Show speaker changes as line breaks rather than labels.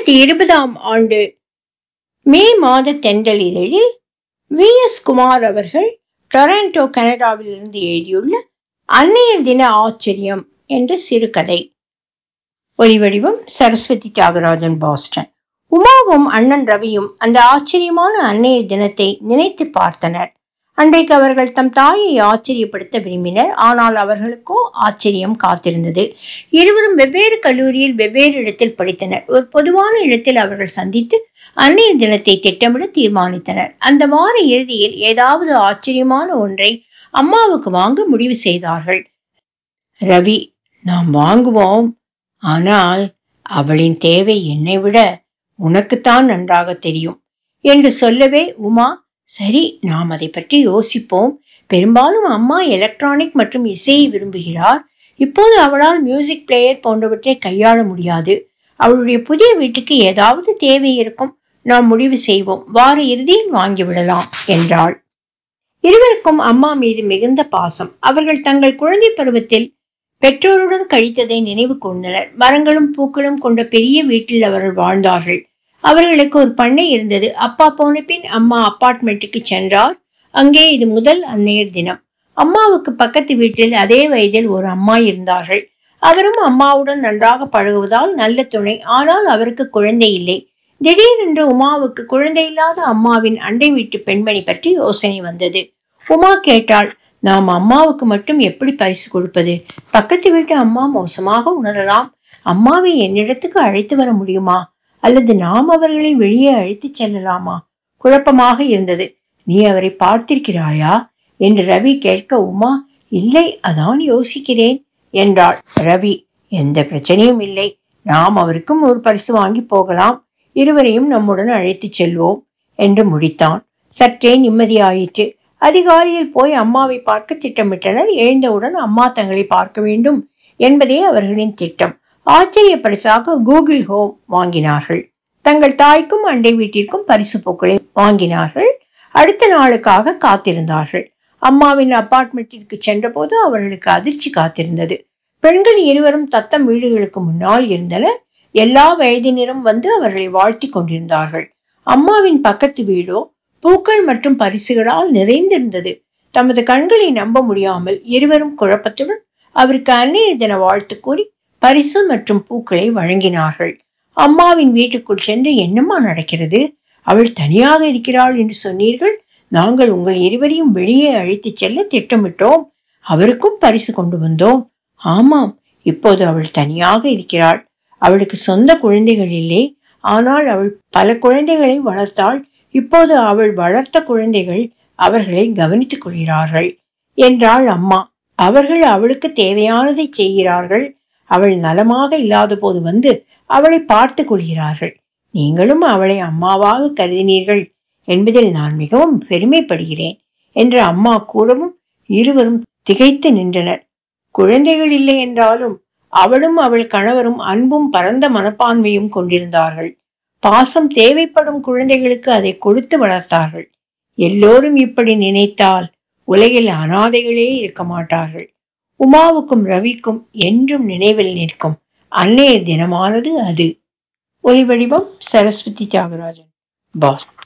இரண்டாயிரத்தி இருபதாம் ஆண்டு மே மாத தென்றல் இதழில் வி எஸ் குமார் அவர்கள் டொராண்டோ கனடாவிலிருந்து எழுதியுள்ள அன்னையர் தின ஆச்சரியம் என்ற சிறுகதை ஒலிவடிவம் சரஸ்வதி தியாகராஜன் பாஸ்டன் உமாவும் அண்ணன் ரவியும் அந்த ஆச்சரியமான அன்னையர் தினத்தை நினைத்து பார்த்தனர் அன்றைக்கு அவர்கள் தம் தாயை ஆச்சரியப்படுத்த விரும்பினர் ஆனால் அவர்களுக்கோ ஆச்சரியம் காத்திருந்தது இருவரும் வெவ்வேறு கல்லூரியில் வெவ்வேறு இடத்தில் படித்தனர் ஒரு பொதுவான இடத்தில் அவர்கள் சந்தித்து அன்னையர் தினத்தை திட்டமிட தீர்மானித்தனர் அந்த வார இறுதியில் ஏதாவது ஆச்சரியமான ஒன்றை அம்மாவுக்கு வாங்க முடிவு செய்தார்கள் ரவி நாம் வாங்குவோம் ஆனால் அவளின் தேவை என்னை விட உனக்குத்தான் நன்றாக தெரியும் என்று சொல்லவே உமா சரி நாம் அதை பற்றி யோசிப்போம் பெரும்பாலும் அம்மா எலக்ட்ரானிக் மற்றும் இசையை விரும்புகிறார் இப்போது அவளால் மியூசிக் பிளேயர் போன்றவற்றை கையாள முடியாது அவளுடைய புதிய வீட்டுக்கு ஏதாவது தேவை இருக்கும் நாம் முடிவு செய்வோம் வார இறுதியில் வாங்கிவிடலாம் என்றாள் இருவருக்கும் அம்மா மீது மிகுந்த பாசம் அவர்கள் தங்கள் குழந்தை பருவத்தில் பெற்றோருடன் கழித்ததை நினைவு கூர்ந்தனர் மரங்களும் பூக்களும் கொண்ட பெரிய வீட்டில் அவர்கள் வாழ்ந்தார்கள் அவர்களுக்கு ஒரு பண்ணை இருந்தது அப்பா போன பின் அம்மா அப்பார்ட்மெண்ட்டுக்கு சென்றார் அங்கே இது முதல் அன்னையர் தினம் அம்மாவுக்கு பக்கத்து வீட்டில் அதே வயதில் ஒரு அம்மா இருந்தார்கள் அவரும் அம்மாவுடன் நன்றாக பழகுவதால் நல்ல துணை ஆனால் அவருக்கு குழந்தை இல்லை திடீரென்று உமாவுக்கு குழந்தை இல்லாத அம்மாவின் அண்டை வீட்டு பெண்மணி பற்றி யோசனை வந்தது உமா கேட்டாள் நாம் அம்மாவுக்கு மட்டும் எப்படி பரிசு கொடுப்பது பக்கத்து வீட்டு அம்மா மோசமாக உணரலாம் அம்மாவை என்னிடத்துக்கு அழைத்து வர முடியுமா அல்லது நாம் அவர்களை வெளியே அழைத்து செல்லலாமா குழப்பமாக இருந்தது நீ அவரை பார்த்திருக்கிறாயா என்று ரவி கேட்க உமா இல்லை அதான் யோசிக்கிறேன் என்றாள் ரவி எந்த பிரச்சனையும் இல்லை நாம் அவருக்கும் ஒரு பரிசு வாங்கி போகலாம் இருவரையும் நம்முடன் அழைத்து செல்வோம் என்று முடித்தான் சற்றே நிம்மதியாயிற்று அதிகாலையில் போய் அம்மாவை பார்க்க திட்டமிட்டனர் எழுந்தவுடன் அம்மா தங்களை பார்க்க வேண்டும் என்பதே அவர்களின் திட்டம் ஆச்சரிய பரிசாக கூகுள் ஹோம் வாங்கினார்கள் தங்கள் தாய்க்கும் அண்டை வீட்டிற்கும் பரிசு பொருட்களை வாங்கினார்கள் அடுத்த நாளுக்காக காத்திருந்தார்கள் அம்மாவின் அபார்ட்மெண்ட்டிற்கு சென்றபோது அவர்களுக்கு அதிர்ச்சி காத்திருந்தது பெண்கள் இருவரும் தத்தம் வீடுகளுக்கு முன்னால் இருந்தனர் எல்லா வயதினரும் வந்து அவர்களை வாழ்த்தி கொண்டிருந்தார்கள் அம்மாவின் பக்கத்து வீடோ பூக்கள் மற்றும் பரிசுகளால் நிறைந்திருந்தது தமது கண்களை நம்ப முடியாமல் இருவரும் குழப்பத்துடன் அவருக்கு அன்னைய தின வாழ்த்து கூறி பரிசு மற்றும் பூக்களை வழங்கினார்கள் அம்மாவின் வீட்டுக்குள் சென்று என்னம்மா நடக்கிறது அவள் தனியாக இருக்கிறாள் என்று சொன்னீர்கள் நாங்கள் உங்கள் இருவரையும் வெளியே அழைத்து செல்ல திட்டமிட்டோம் அவருக்கும் பரிசு கொண்டு வந்தோம் ஆமாம் இப்போது அவள் தனியாக இருக்கிறாள் அவளுக்கு சொந்த குழந்தைகள் இல்லை ஆனால் அவள் பல குழந்தைகளை வளர்த்தாள் இப்போது அவள் வளர்த்த குழந்தைகள் அவர்களை கவனித்துக் கொள்கிறார்கள் என்றாள் அம்மா அவர்கள் அவளுக்கு தேவையானதை செய்கிறார்கள் அவள் நலமாக இல்லாத போது வந்து அவளை பார்த்து கொள்கிறார்கள் நீங்களும் அவளை அம்மாவாக கருதினீர்கள் என்பதில் நான் மிகவும் பெருமைப்படுகிறேன் என்று அம்மா கூறவும் இருவரும் திகைத்து நின்றனர் குழந்தைகள் இல்லை என்றாலும் அவளும் அவள் கணவரும் அன்பும் பரந்த மனப்பான்மையும் கொண்டிருந்தார்கள் பாசம் தேவைப்படும் குழந்தைகளுக்கு அதை கொடுத்து வளர்த்தார்கள் எல்லோரும் இப்படி நினைத்தால் உலகில் அனாதைகளே இருக்க மாட்டார்கள் உமாவுக்கும் ரவிக்கும் என்றும் நினைவில் நிற்கும் அன்னையர் தினமானது அது ஒலிவடிவம் சரஸ்வதி தியாகராஜன் பாஸ்